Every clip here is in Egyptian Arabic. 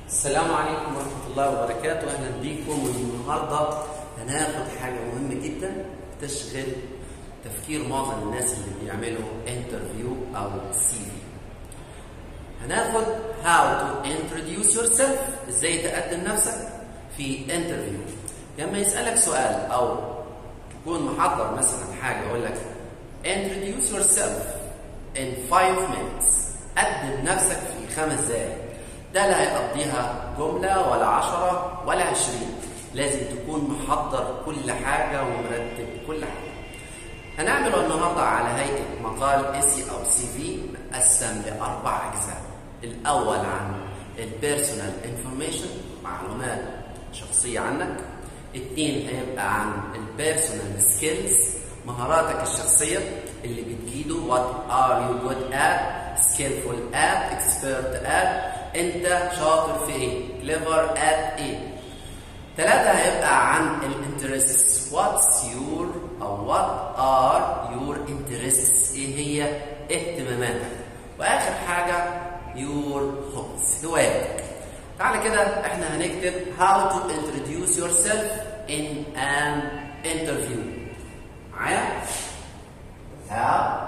السلام عليكم ورحمة الله وبركاته أهلا بيكم والنهاردة هناخد حاجة مهمة جدا تشغل تفكير معظم الناس اللي بيعملوا انترفيو أو سي في هناخد how to introduce yourself ازاي تقدم نفسك في انترفيو لما يسألك سؤال أو تكون محضر مثلا حاجة يقول لك introduce yourself in 5 minutes قدم نفسك في خمس دقايق ده لا هيقضيها جملة ولا عشرة ولا عشرين لازم تكون محضر كل حاجة ومرتب كل حاجة هنعمله النهاردة على هيئة مقال اسي أو سي في مقسم لأربع أجزاء الأول عن البيرسونال انفورميشن معلومات شخصية عنك اتنين هيبقى عن البيرسونال سكيلز مهاراتك الشخصية اللي بتفيده what are you good at skillful at expert at انت شاطر في ايه clever at ايه ثلاثة هيبقى عن الانترستس what's your او what are your interests ايه هي اهتماماتك واخر حاجة your hobbies هواياتك تعالى كده احنا هنكتب how to introduce yourself in an interview معايا how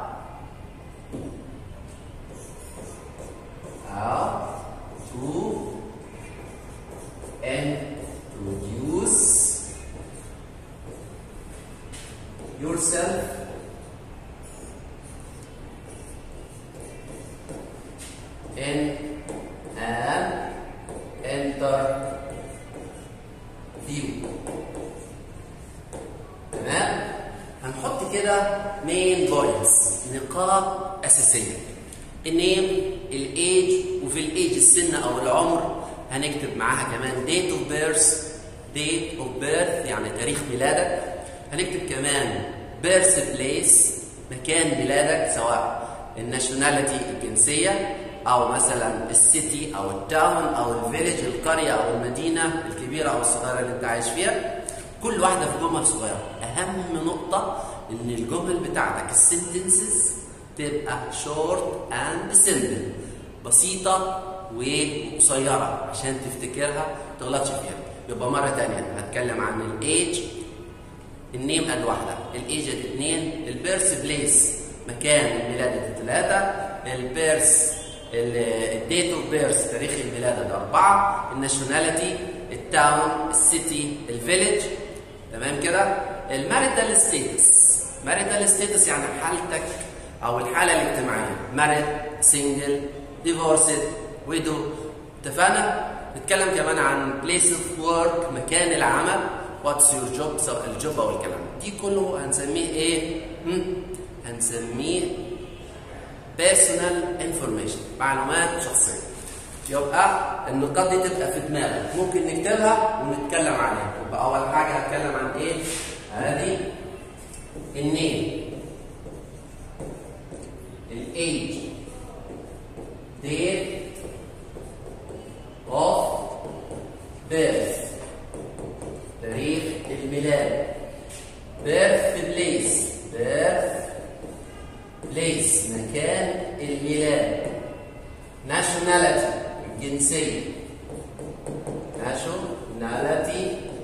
how to introduce yourself in an interview تمام هنحط كده مين بوينتس نقاط اساسيه النيم الايج وفي الايج السن او العمر هنكتب معاها كمان date of birth date of birth يعني تاريخ ميلادك هنكتب كمان birth place مكان ميلادك سواء الناشوناليتي الجنسية أو مثلا السيتي أو التاون أو الفيليج القرية أو المدينة الكبيرة أو الصغيرة اللي أنت عايش فيها كل واحدة في جمل صغيرة أهم نقطة إن الجمل بتاعتك السنتنسز تبقى short and simple بسيطة وقصيرة عشان تفتكرها تغلطش فيها يبقى مرة تانية هتكلم عن الايج النيم قد واحدة الايج قد اتنين البيرث بليس مكان الميلاد قد ثلاثة البيرث الديت اوف بيرث تاريخ الميلاد قد أربعة الناشوناليتي التاون السيتي الفيليج تمام كده الماريتال ستيتس ماريتال ستيتس يعني حالتك او الحاله الاجتماعيه ماريد سنجل ديفورسد ويدو اتفقنا نتكلم كمان عن بليس اوف ورك مكان العمل واتس يور جوب سواء الجوب او الكلام دي كله هنسميه ايه هم؟ هنسميه بيرسونال انفورميشن معلومات شخصيه يبقى النقاط دي تبقى في دماغك ممكن نكتبها ونتكلم عليها يبقى اول حاجه هتكلم عن ايه ادي النيم الايج date of birth تاريخ الميلاد birth place birth place مكان الميلاد nationality الجنسية nationality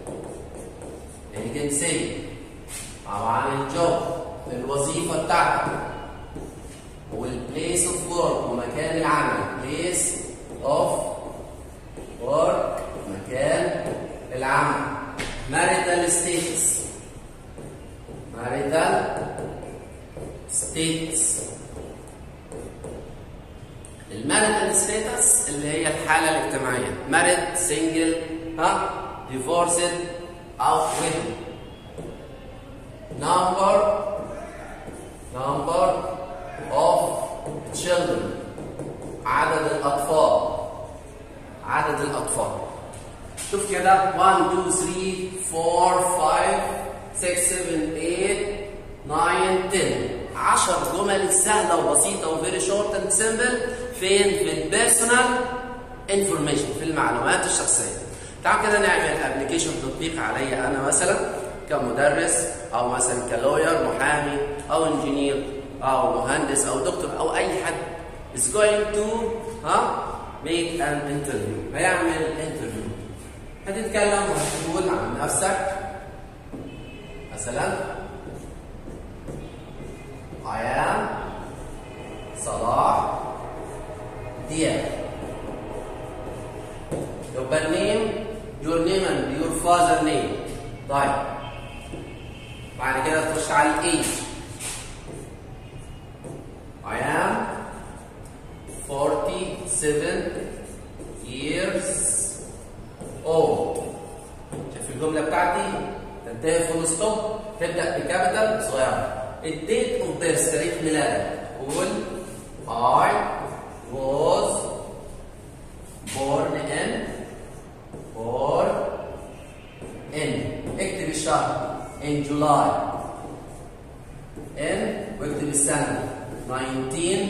الجنسية أو عن الجوب الوظيفة بتاعتك والبليس اوف ورك ومكان العمل بليس اوف ورك مكان العمل marital status marital status الماريتال ستيتس اللي هي الحاله الاجتماعيه مارد سنجل ها ديفورسد او ويدو نمبر نمبر of children عدد الأطفال عدد الأطفال شوف كده 1 2 3 4 5 6 7 8 9 10 10 جمل سهلة وبسيطة وفيري شورت اند سمبل فين في البيرسونال انفورميشن في المعلومات الشخصية تعال كده نعمل ابلكيشن تطبيق عليا انا مثلا كمدرس او مثلا كلوير محامي او انجينير او مهندس او دكتور او اي حد is going to ها make an interview هيعمل interview هتتكلم وهتقول عن نفسك مثلا I am صلاح دياب يبقى النيم your name and your father name طيب بعد كده تخش على الايج I am 47 years old شايف الجملة بتاعتي تنتهي فول ستوب تبدأ بكابيتال صغيرة الديت اوف بيرث تاريخ ميلادك قول I was born in born in اكتب الشهر in July in واكتب السنة 19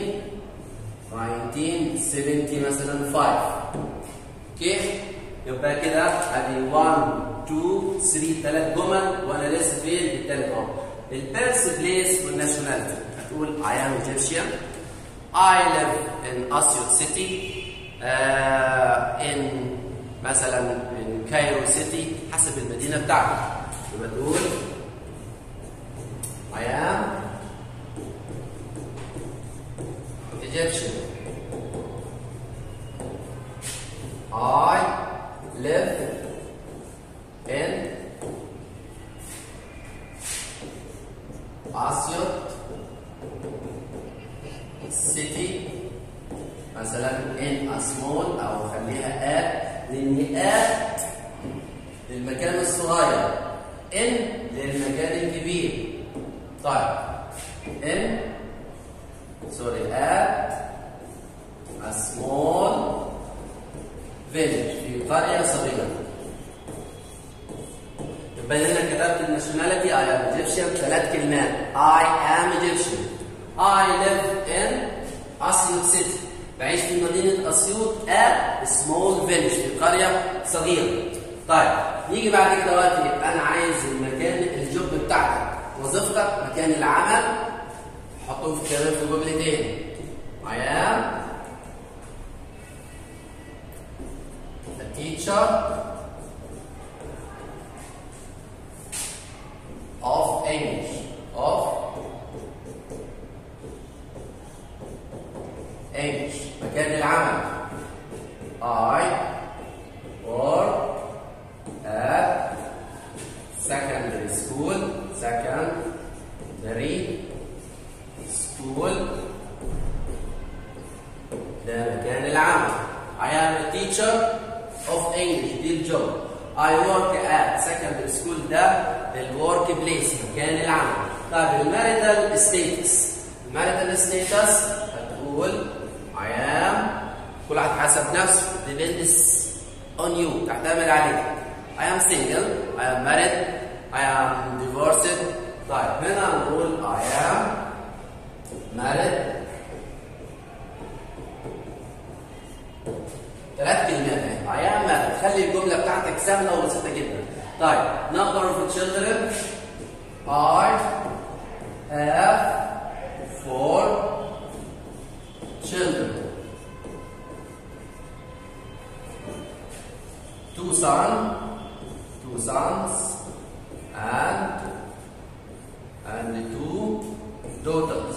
1970 مثلا 5 كيف؟ يبقى كده ادي 1 2 3 ثلاث جمل وانا لسه فين الثالث اهو البيرث بليس والناشوناليتي هتقول I am Egyptian I live in Asyut City uh, in مثلا in Cairo City حسب المدينة بتاعتك يبقى تقول I am Egyptian I live in Asyut city مثلا in a small او خليها at لان at للمكان الصغير in للمكان الكبير طيب in sorry at a small village في قرية صغيرة يبقى هنا كتبت الناشوناليتي I am Egyptian ثلاث كلمات I am Egyptian I live in أسيوط سيتي بعيش في مدينة أسيوط at small village في قرية صغيرة طيب نيجي بعد كده دلوقتي أنا عايز المكان الجوب بتاعتك وظيفتك مكان العمل حطهم في كلام في جملتين I am a teacher of English of English مكان العمل I work at secondary school secondary school ده مكان العمل I am a teacher of English دي الجوب I work at secondary school ده الورك بليس مكان العمل طيب الماريتال ستيتس الماريتال ستيتس هتقول I am كل واحد حسب نفسه depends on you تعتمد عليك I am single I am married I am divorced طيب هنا هنقول I am married ثلاث كلمات اهي I am married خلي الجملة بتاعتك سهلة وبسيطة جدا طيب number of children I have four children two sons two sons and and two daughters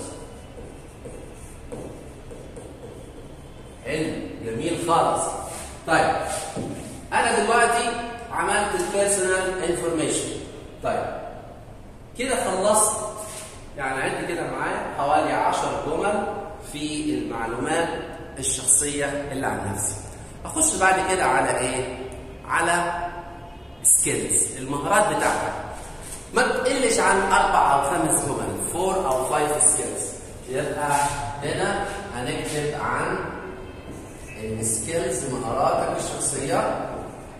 حلو جميل خالص طيب انا دلوقتي عملت البيرسونال انفورميشن طيب كده خلصت يعني عد كده معايا حوالي 10 جمل في المعلومات الشخصيه اللي عن نفسي اخش بعد كده على ايه على سكيلز المهارات بتاعتك ما تقلش عن اربع او خمس جمل فور او فايف سكيلز يبقى هنا هنكتب عن السكيلز مهاراتك الشخصيه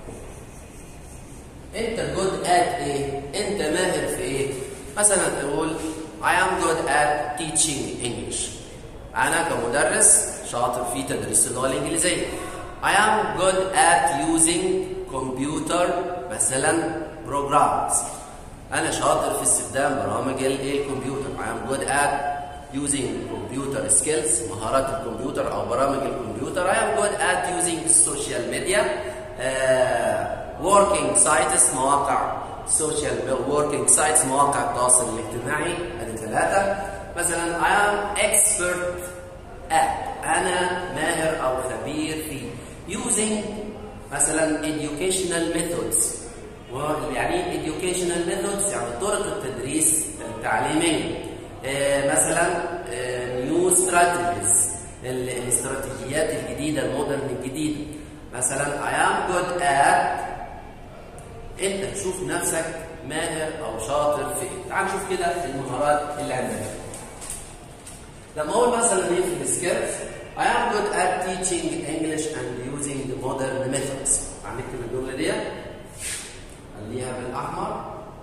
انت جود ات ايه انت ماهر في ايه مثلا تقول I am good at teaching English انا كمدرس شاطر في تدريس اللغه الانجليزيه I am good at using computer مثلا programs انا شاطر في استخدام برامج الايه الكمبيوتر I am good at using computer skills مهارات الكمبيوتر او برامج الكمبيوتر I am good at using social media uh, working sites مواقع social working sites مواقع التواصل الاجتماعي ادي ثلاثه مثلا I am expert at انا ماهر او خبير في using مثلا educational methods يعني educational methods يعني طرق التدريس التعليميه آه مثلا نيو ستراتيجيز الاستراتيجيات الجديده المودرن الجديده مثلا I am good at انت تشوف نفسك ماهر او شاطر في تعال نشوف كده المهارات اللي عندك لما اقول مثلا ايه في السكيلز I am good at teaching English and using the modern methods هنكتب الجمله دي خليها بالاحمر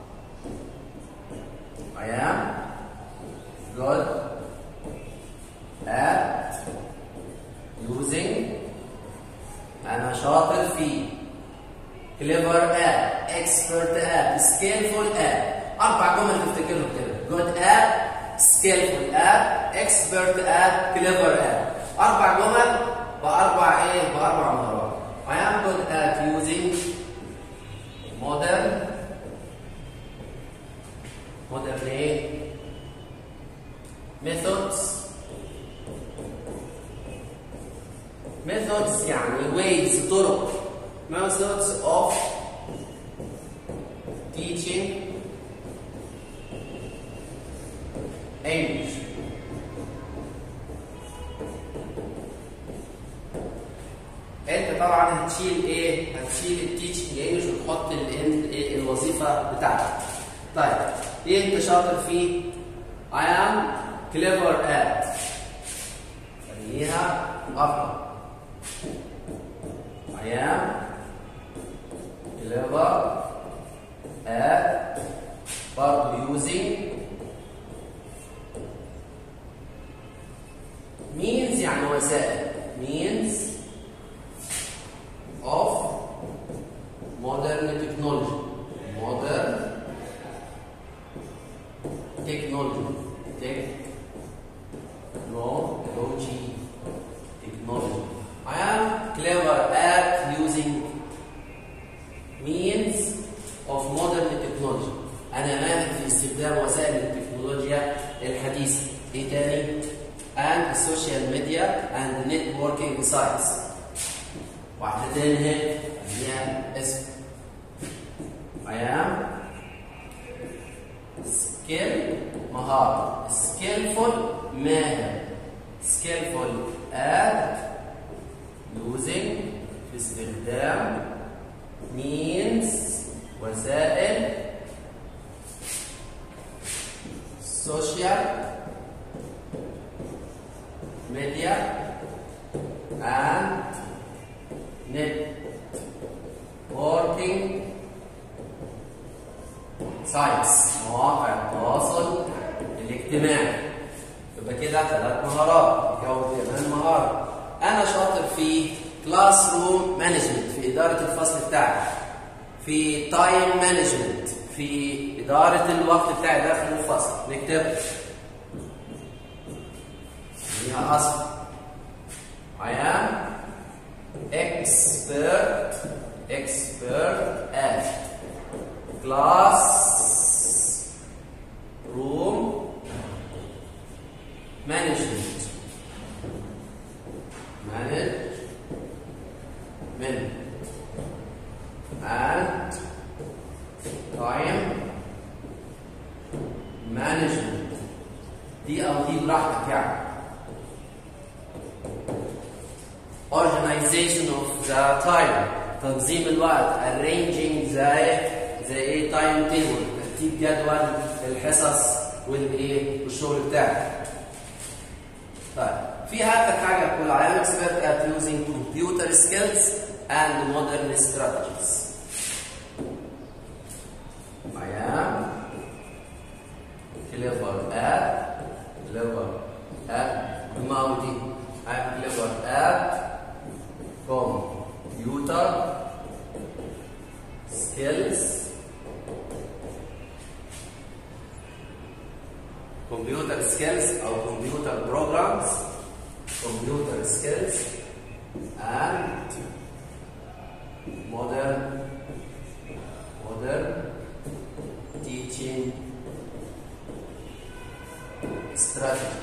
I am good at using أنا شاطر في clever at expert at skillful at أربع جمل تفتكرهم كده good at skillful at expert at clever at أربع جمل بأربع إيه بأربع مهارات I am good at using modern modern إيه methods methods يعني ways طرق methods of teaching English انت طبعا هتشيل ايه هتشيل التيتشنج انجلش وتحط الايه الوظيفه بتاعتك طيب ايه انت شاطر فيه I am clever at خليها أفضل I am clever at برضه using means يعني وسائل means of modern technology modern technology technology technology I am clever at using means of modern technology أنا ماهر في استخدام وسائل التكنولوجيا الحديثة إيه تاني؟ and social media and networking sites واحدة تاني هي هي اسم I am skill مهارة skillful ماهر skillful at using في استخدام means وسائل social media and networking sites مواقع التواصل الاجتماعي يبقى كده ثلاث مهارات يكون كمان مهاره انا شاطر في كلاس روم مانجمنت في اداره الفصل بتاعي في تايم مانجمنت في اداره الوقت بتاعي داخل الفصل نكتب ليها اصل I am expert expert at class room management management and time management دي او دي براحتك يعني organization of the time تنظيم الوقت arranging the زي ايه تايم تيبل ترتيب جدول الحصص والايه والشغل بتاعك طيب في عندك حاجه بتقول I am expert at using computer skills and modern strategies I am clever at clever at الماضي I am clever at computer skills computer skills او computer programs computer skills and modern modern teaching strategy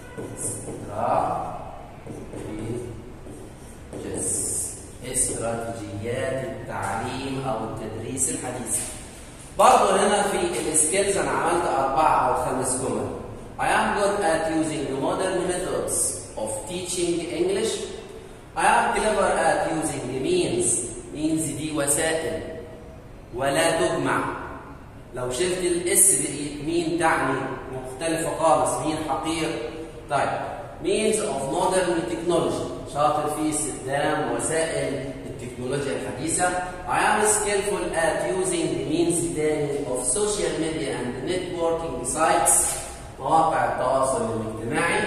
استراتيجيات التعليم او التدريس الحديث برضه هنا في السكيلز انا عملت اربعه او خمس جمل I am good at using the modern methods of teaching English I am clever at using the means means دي وسائل ولا تجمع لو شلت الاس بقيت مين تعني مختلفة خالص مين حقير طيب means of modern technology شاطر في استخدام وسائل التكنولوجيا الحديثة I am skillful at using the means تاني of social media and networking sites مواقع التواصل الاجتماعي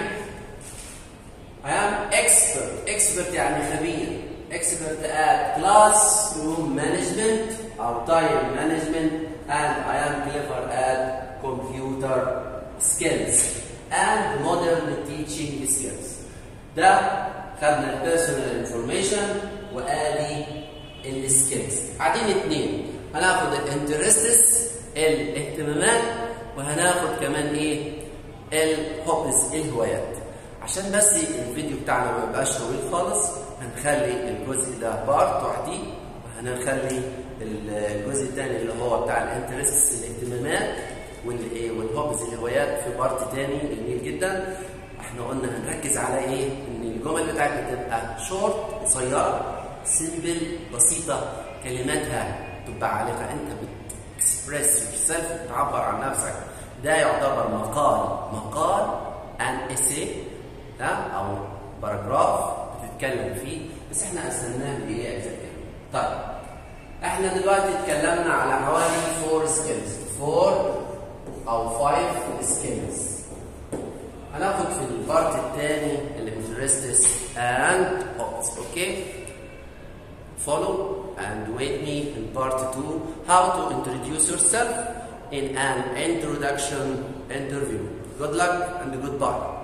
I am expert expert يعني خبير expert at classroom management أو time management and I am clever at computer skills and modern teaching skills ده خدنا البيرسونال انفورميشن وادي السكيلز قاعدين اتنين هناخد الانترستس الاهتمامات وهناخد كمان ايه الهوبس الهوايات عشان بس الفيديو بتاعنا ما يبقاش طويل خالص هنخلي الجزء ده بارت وحدي وهنخلي الجزء الثاني اللي هو بتاع الانترستس الاهتمامات والايه والهوبز الهوايات في بارت تاني جميل جدا احنا قلنا هنركز على ايه ان الجمل بتاعتنا تبقى شورت قصيره سيمبل بسيطه كلماتها تبقى عالقه انت بتكسبريس يور سيلف بتعبر عن نفسك ده يعتبر مقال مقال ان اسي او باراجراف بتتكلم فيه بس احنا قسمناه لايه اجزاء طيب احنا دلوقتي اتكلمنا على حوالي 4 سكيلز 4 او 5 سكيلز هناخد في البارت الثاني الانترستس اند هوبس اوكي follow and wait me in part 2 how to introduce yourself in an introduction interview good luck and goodbye